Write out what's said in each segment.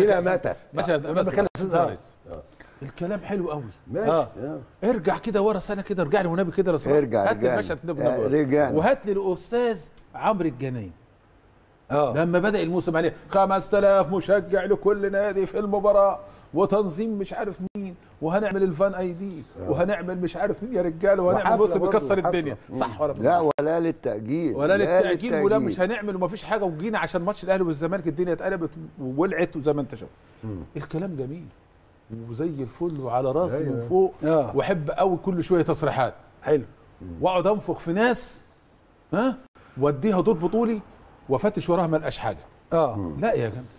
الى متى ماشي بس بخلي الأستاذ يا ريس. الكلام حلو قوي ماشي آه. آه. ارجع كده ورا سنه كده ارجع لي والنبي كده يا رسول الله. ارجع، هات لي رجعنا. المشهد ده آه، بالنبي. رجعنا. وهات لي الاستاذ عمرو الجنايني اه لما بدا الموسم عليه 5000 مشجع لكل نادي في المباراه وتنظيم مش عارف مين وهنعمل الفان اي دي وهنعمل مش عارف مين يا رجاله وهنعمل وحفلة موسم برضه، يكسر حفلة. الدنيا صح ولا مش لا صح؟ ولا للتأجيل ولا لا للتأجيل ولا مش هنعمل ومفيش حاجه وجينا عشان ماتش الاهلي والزمالك الدنيا اتقلبت وولعت وزي ما انت شايف الكلام جميل وزي الفل وعلى راسي أيوة. من فوق آه. واحب قوي كل شويه تصريحات حلو واقعد انفخ في ناس ها واديها دور بطولي وافتش وراها ما القاش حاجه اه لا يا جماعه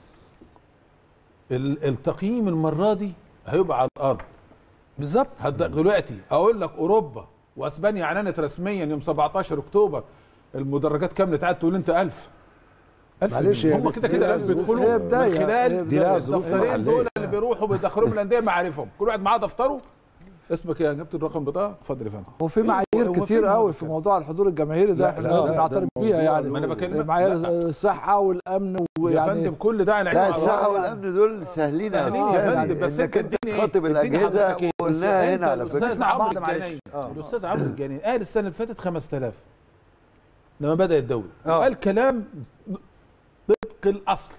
ال- التقييم المره دي هيبقى على الارض بالظبط هد- دلوقتي اقول لك اوروبا واسبانيا اعلنت رسميا يوم 17 اكتوبر المدرجات كام تعاد تقول انت 1000 1000 معلش يا هم بس كده دي كده لها لازم ظروف. يدخلوا هي من بداية. هي خلال دي لها ظروف الدفترين محلية. دول اللي بيروحوا بيدخلوهم الانديه معارفهم كل واحد معاه دفتره اسمك ايه جبت الرقم بتاعه اتفضل يا فندم وفي إيه، معايير هو في كتير قوي موضوع في كده. موضوع الحضور الجماهيري ده لا، احنا لا، لازم لا، نعترف ده بيها موضوع يعني ما أنا بكلمك. معايير لا. الصحه والامن يا ويعني فندم كل ده على لا عيني الصحة وعلى راسي. والأمن دول سهلين سهلين أوي. يا يعني فندم بس إنك انت أنت اديني تخاطب اديني الأجهزة حضرتك إيه؟ وقلناها أنت هنا على الأستاذ فكرة نسمع عمرو بعض معلش. الجنايني آه. الاستاذ عمرو الجنايني قال السنه اللي فاتت 5000 لما بدا الدوري آه. قال كلام طبق الاصل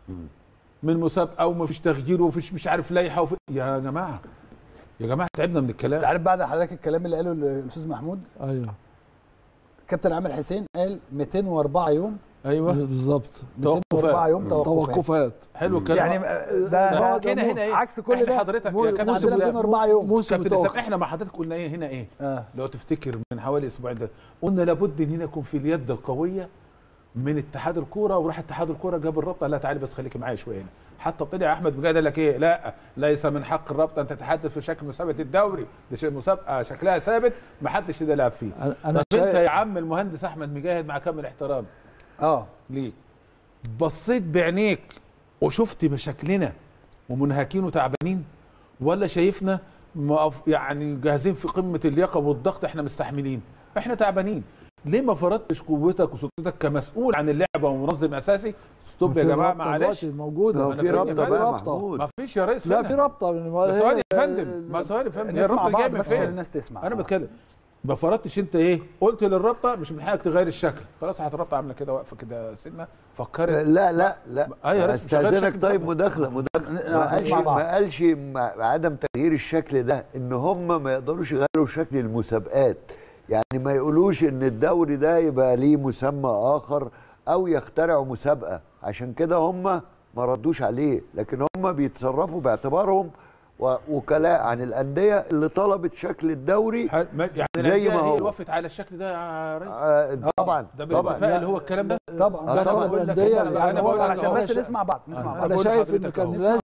من مسابقه وما فيش تغيير ومفيش مش عارف لائحه وفي... يا جماعه يا جماعه تعبنا من الكلام انت عارف بعد حضرتك الكلام اللي قاله الاستاذ محمود ايوه كابتن عامر حسين قال 204 يوم ايوه بالظبط 204 يوم توقفات توقفات حلو الكلام يعني ده ده هنا هنا ايه عكس كل احنا ده حضرتك مو- يا كابتن موسم عندنا 204 يوم موسم كابتن اسلام توقف احنا مع حضرتك قلنا ايه هنا ايه اه لو تفتكر من حوالي اسبوعين ده قلنا لابد ان هنا يكون في اليد القويه من اتحاد الكوره وراح اتحاد الكوره جاب الرابطه قال لها تعالي بس خليكي معايا شويه هنا حتى طلع احمد مجاهد قال لك ايه لا ليس من حق الرابطه ان تتحدث في شكل مسابقه الدوري دي شيء مسابقه شكلها ثابت ما حدش يلعب فيه أنا- انا طب انت يا شايف عم المهندس احمد مجاهد مع كامل احترامي اه ليه بصيت بعينيك وشفت مشاكلنا ومنهكين وتعبانين ولا شايفنا مقف- يعني جاهزين في قمه اللياقه والضغط احنا مستحملين احنا تعبانين ليه ما فرضتش قوتك وسلطتك كمسؤول عن اللعبه ومنظم اساسي ستوب يا في جماعه رابطة معلش دلوقتي موجوده لو أنا في فاهم رابطة يا بقى فندم. محمود ما فيش يا ريس لا فين؟ في رابطه ما هي- ثواني يا فندم ما ثواني يا فندم هي نسمع الرابطه جايه بعض من بس عشان فين؟ الناس تسمع انا آه. بتكلم ما فرضتش انت ايه قلت للرابطه مش من حقك تغير الشكل خلاص راحت الرابطه عامله كده واقفه كده سنه فكرت لا لا لا أيوة يا ريس، مش هغير استاذنك شكل طيب طبعا. مداخله مداخله ما قالش نسمع بعض. ما قالش مع عدم تغيير الشكل ده ان هم ما يقدروش يغيروا شكل المسابقات يعني ما يقولوش ان الدوري ده يبقى ليه مسمى اخر او يخترعوا مسابقه عشان كده هم ما ردوش عليه لكن هم بيتصرفوا باعتبارهم و- وكلاء عن الانديه اللي طلبت شكل الدوري حل- ما- يعني زي الأندية ما هي هو. اللي وافقت على الشكل ده يا ريس آه طبعا ده طبعا بالاتفاق اللي هو الكلام ده طبعا آه، ده طبعا. طبعا بقول لك الانديه أنا- يعني أنا هو بقول لك عشان أهو. بس أنا نسمع بعض نسمع أنا بعض انا بقول شايف ان لحضرتك كان أهو. لازم